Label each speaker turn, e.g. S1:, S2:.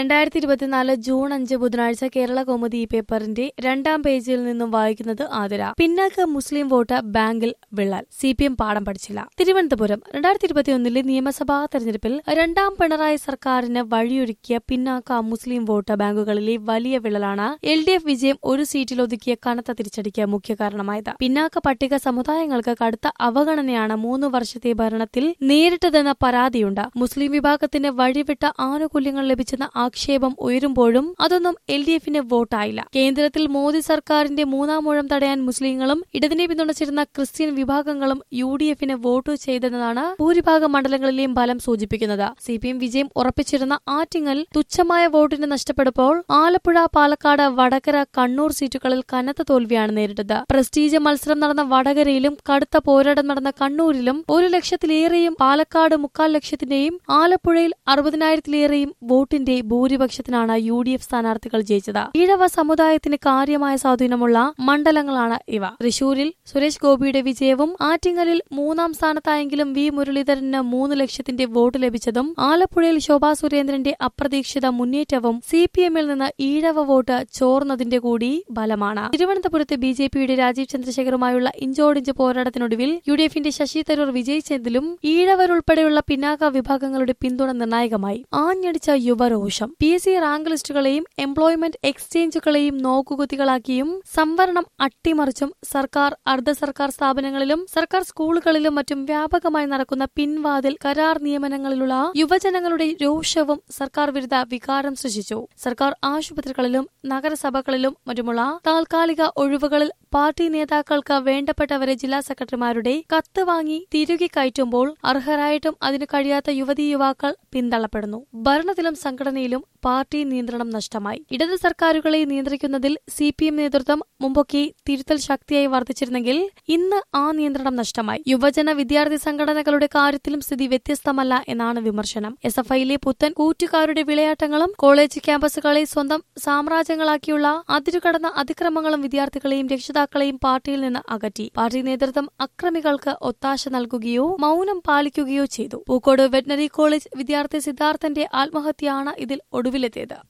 S1: രണ്ടായിരത്തി ഇരുപത്തിനാല് ജൂൺ അഞ്ച് ബുധനാഴ്ച കേരള കൗമുദി ഈ പേപ്പറിന്റെ രണ്ടാം പേജിൽ നിന്നും വായിക്കുന്നത് ആതിര പിന്നാക്ക മുസ്ലിം വോട്ട് ബാങ്കിൽ വിള്ളൽ സി പി എം പാഠം പഠിച്ചില്ല തിരുവനന്തപുരം രണ്ടായിരത്തി ഇരുപത്തിയൊന്നിലെ നിയമസഭാ തെരഞ്ഞെടുപ്പിൽ രണ്ടാം പിണറായി സർക്കാരിന് വഴിയൊരുക്കിയ പിന്നാക്ക മുസ്ലിം വോട്ട് ബാങ്കുകളിലെ വലിയ വിള്ളലാണ് എൽ ഡി എഫ് വിജയം ഒരു സീറ്റിൽ ഒതുക്കിയ കനത്ത തിരിച്ചടിക്ക് മുഖ്യ കാരണമായത് പിന്നാക്ക പട്ടിക സമുദായങ്ങൾക്ക് കടുത്ത അവഗണനയാണ് മൂന്ന് വർഷത്തെ ഭരണത്തിൽ നേരിട്ടതെന്ന പരാതിയുണ്ട് മുസ്ലിം വിഭാഗത്തിന് വഴിവിട്ട ആനുകൂല്യങ്ങൾ ലഭിച്ചെന്ന ആക്ഷേപം ഉയരുമ്പോഴും അതൊന്നും എൽ ഡി എഫിന് വോട്ടായില്ല കേന്ദ്രത്തിൽ മോദി സർക്കാരിന്റെ മൂന്നാം മൂഴം തടയാൻ മുസ്ലിങ്ങളും ഇടതിനെ പിന്തുണച്ചിരുന്ന ക്രിസ്ത്യൻ വിഭാഗങ്ങളും യു ഡി എഫിന് വോട്ട് ചെയ്തതെന്നാണ് ഭൂരിഭാഗം മണ്ഡലങ്ങളിലെയും ഫലം സൂചിപ്പിക്കുന്നത് സി പി എം വിജയം ഉറപ്പിച്ചിരുന്ന ആറ്റിങ്ങൽ തുച്ഛമായ വോട്ടിന് നഷ്ടപ്പെടുമ്പോൾ ആലപ്പുഴ പാലക്കാട് വടകര കണ്ണൂർ സീറ്റുകളിൽ കനത്ത തോൽവിയാണ് നേരിട്ടത് പ്രസ്റ്റീജ് മത്സരം നടന്ന വടകരയിലും കടുത്ത പോരാട്ടം നടന്ന കണ്ണൂരിലും ഒരു ലക്ഷത്തിലേറെയും പാലക്കാട് മുക്കാൽ ലക്ഷത്തിന്റെയും ആലപ്പുഴയിൽ അറുപതിനായിരത്തിലേറെയും വോട്ടിന്റെ ഭൂരിപക്ഷത്തിനാണ് യു ഡി എഫ് സ്ഥാനാർത്ഥികൾ ജയിച്ചത് ഈഴവ സമുദായത്തിന് കാര്യമായ സ്വാധീനമുള്ള മണ്ഡലങ്ങളാണ് ഇവ തൃശൂരിൽ സുരേഷ് ഗോപിയുടെ വിജയവും ആറ്റിങ്ങലിൽ മൂന്നാം സ്ഥാനത്തായെങ്കിലും വി മുരളീധരന് മൂന്ന് ലക്ഷത്തിന്റെ വോട്ട് ലഭിച്ചതും ആലപ്പുഴയിൽ ശോഭാ സുരേന്ദ്രന്റെ അപ്രതീക്ഷിത മുന്നേറ്റവും സി പി എമ്മിൽ നിന്ന് ഈഴവ വോട്ട് ചോർന്നതിന്റെ കൂടി ഫലമാണ് തിരുവനന്തപുരത്ത് ബി ജെ പിയുടെ രാജീവ് ചന്ദ്രശേഖറുമായുള്ള ഇഞ്ചോടിഞ്ച് പോരാട്ടത്തിനൊടുവിൽ യു ഡി എഫിന്റെ ശശി തരൂർ വിജയിച്ചതിലും ഈഴവരുൾപ്പെടെയുള്ള പിന്നാക്ക വിഭാഗങ്ങളുടെ പിന്തുണ നിർണായകമായി ആഞ്ഞടിച്ച യുവരോഷം പി എസ് സി റാങ്ക് ലിസ്റ്റുകളെയും എംപ്ലോയ്മെന്റ് എക്സ്ചേഞ്ചുകളെയും നോക്കുകുത്തികളാക്കിയും സംവരണം അട്ടിമറിച്ചും സർക്കാർ അർദ്ധ സർക്കാർ സ്ഥാപനങ്ങളിലും സർക്കാർ സ്കൂളുകളിലും മറ്റും വ്യാപകമായി നടക്കുന്ന പിൻവാതിൽ കരാർ നിയമനങ്ങളിലുള്ള യുവജനങ്ങളുടെ രോഷവും സർക്കാർ വിരുദ്ധ വികാരം സൃഷ്ടിച്ചു സർക്കാർ ആശുപത്രികളിലും നഗരസഭകളിലും മറ്റുമുള്ള താൽക്കാലിക ഒഴിവുകളിൽ പാർട്ടി നേതാക്കൾക്ക് വേണ്ടപ്പെട്ടവരെ ജില്ലാ സെക്രട്ടറിമാരുടെ കത്ത് വാങ്ങി തിരികെ കയറ്റുമ്പോൾ അർഹരായിട്ടും അതിന് കഴിയാത്ത യുവതീ യുവാക്കൾ പിന്തള്ളപ്പെടുന്നു ഭരണത്തിലും സംഘടനയിലും പാർട്ടി നിയന്ത്രണം നഷ്ടമായി ഇടത് സർക്കാരുകളെ നിയന്ത്രിക്കുന്നതിൽ സി പി എം നേതൃത്വം മുമ്പൊക്കെ തിരുത്തൽ ശക്തിയായി വർദ്ധിച്ചിരുന്നെങ്കിൽ ഇന്ന് ആ നിയന്ത്രണം നഷ്ടമായി യുവജന വിദ്യാർത്ഥി സംഘടനകളുടെ കാര്യത്തിലും സ്ഥിതി വ്യത്യസ്തമല്ല എന്നാണ് വിമർശനം എസ് എഫ് ഐയിലെ പുത്തൻ കൂറ്റുകാരുടെ വിളയാട്ടങ്ങളും കോളേജ് ക്യാമ്പസുകളെ സ്വന്തം സാമ്രാജ്യങ്ങളാക്കിയുള്ള അതിരുകടന്ന അതിക്രമങ്ങളും വിദ്യാർത്ഥികളെയും രക്ഷിതാക്കളെയും പാർട്ടിയിൽ നിന്ന് അകറ്റി പാർട്ടി നേതൃത്വം അക്രമികൾക്ക് ഒത്താശ നൽകുകയോ മൗനം പാലിക്കുകയോ ചെയ്തു പൂക്കോട് വെറ്റിനറി കോളേജ് വിദ്യാർത്ഥി സിദ്ധാർത്ഥന്റെ ആത്മഹത്യയാണ് ഇതിൽ ഒടുവിലെത്തിയത്